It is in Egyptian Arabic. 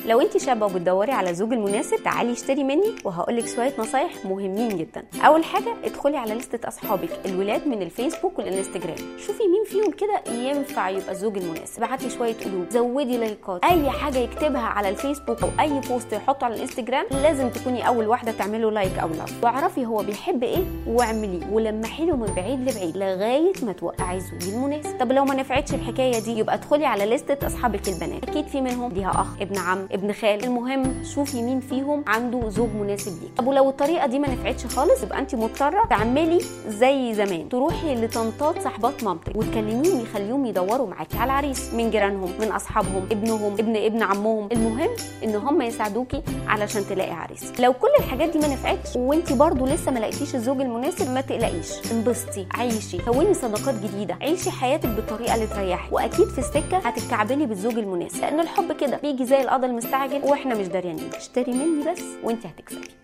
لو انت شابه وبتدوري على الزوج المناسب تعالي اشتري مني وهقول لك شويه نصايح مهمين جدا اول حاجه ادخلي على لسته اصحابك الولاد من الفيسبوك والانستجرام شوفي مين فيهم كده ينفع يبقى الزوج المناسب ابعتي شويه قلوب زودي لايكات اي حاجه يكتبها على الفيسبوك او اي بوست يحطه على الانستجرام لازم تكوني اول واحده تعمله لايك او لاف واعرفي هو بيحب ايه واعمليه ولمحي له من بعيد لبعيد لغايه ما توقعي الزوج المناسب طب لو ما نفعتش الحكايه دي يبقى ادخلي على لسته اصحابك البنات اكيد في منهم ليها اخ ابن عم ابن خال المهم شوفي مين فيهم عنده زوج مناسب ليك طب ولو الطريقه دي ما نفعتش خالص يبقى انت مضطره تعملي زي زمان تروحي لطنطات صاحبات مامتك وتكلميهم يخليهم يدوروا معاكي على عريس من جيرانهم من اصحابهم ابنهم ابن ابن عمهم المهم ان هم يساعدوكي علشان تلاقي عريس لو كل الحاجات دي ما نفعتش وانت برضو لسه ما لقيتيش الزوج المناسب ما تقلقيش انبسطي عيشي كوني صداقات جديده عيشي حياتك بالطريقه اللي تريحك واكيد في السكه هتتكعبلي بالزوج المناسب لان الحب كده بيجي زي القضا المستعجل واحنا مش داريانين اشتري مني بس وانت هتكسبي